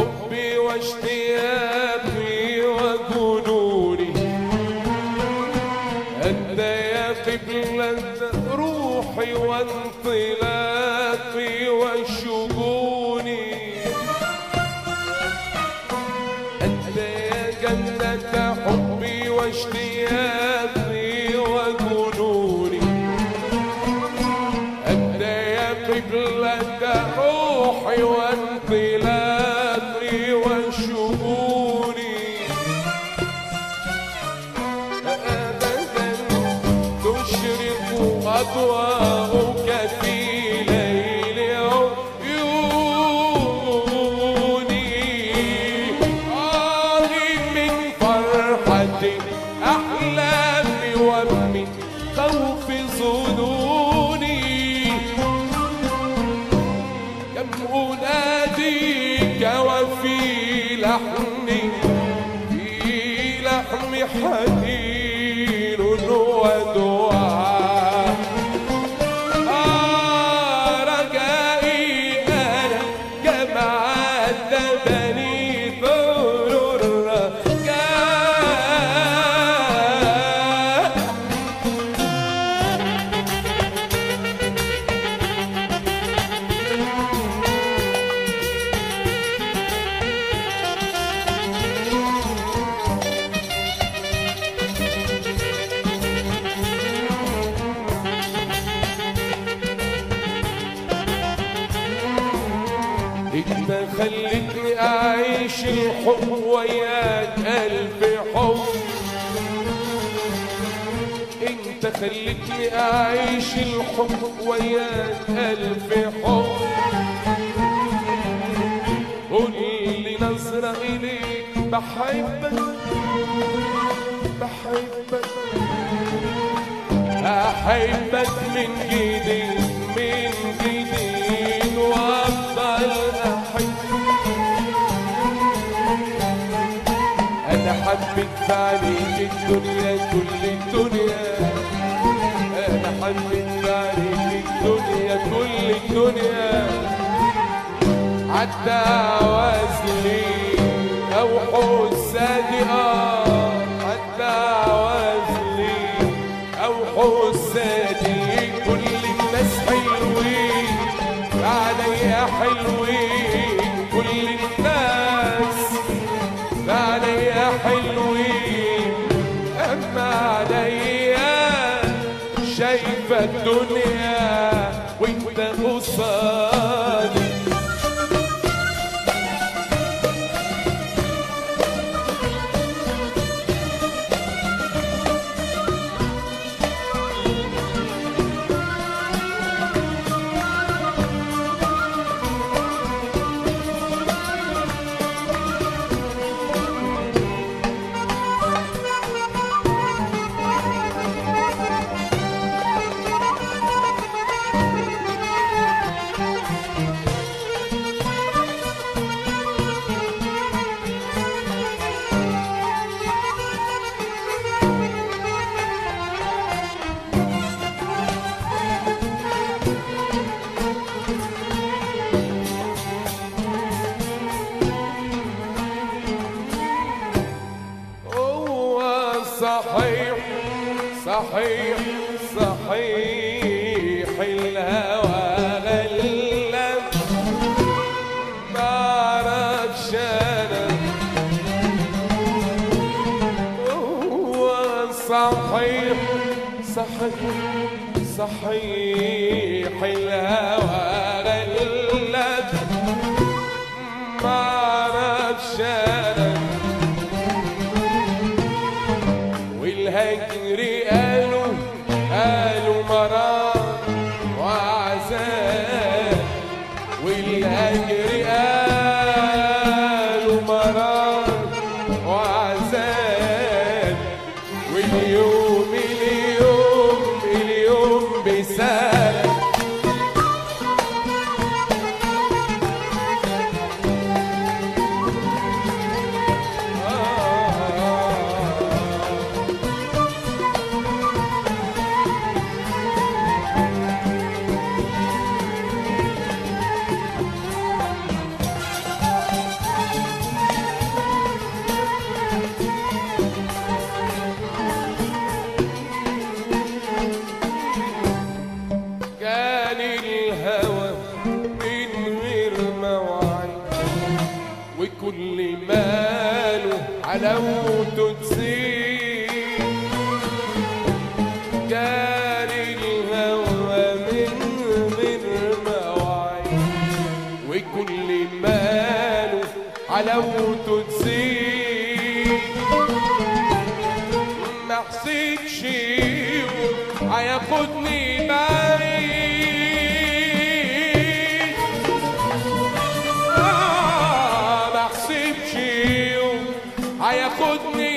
حبي واشتياقي وجنوني أنت يا قبلة روحي وانطلاقي وشجوني أنت يا جنة حبي واشتياقي وجنوني أنت يا قبلة روحي وانطلاقي وشجوني أبدا تشرق أضواءك في ليل عيوني آهي من فرحة أحلامي ومن خوف ظنوني كم أناديك وفي لحني في لحم حنين ودعاء آه رجائي أنا كما عذبني ثور الرجاء انت خلتني اعيش الحب وياك الف حب انت خلتني اعيش الحب وياك الف حب قول لي نظرة اليك بحبك بحبك أحبك من جديد من جديد وأفضل أحب أنا حبيت عليك الدنيا كل الدنيا أنا حبيت عليك الدنيا كل الدنيا عدى عوازلي أو حسادي آه عدى عوازلي أو حسادي كل الناس حلوين عليا حلوين كل الناس عليا حلوين أما عليا شايفة الدنيا وانت قصادي هو صحيح صحيح صحيح الهوى غلب معرفش انا هو صحيح صحيح صحيح الهوى غلب معرفش انا والهجر قالوا قالوا مرار وعذاب والهجر قالوا مرار وعذاب واليوم اليوم اليوم بسال وكل ماله حلاوته تزيد جاري الهوى من غير مواعيد وكل ماله حلاوته تزيد ما حسيتش يوم هياخدني بعيد آه، ما حسيتش يوم هياخدني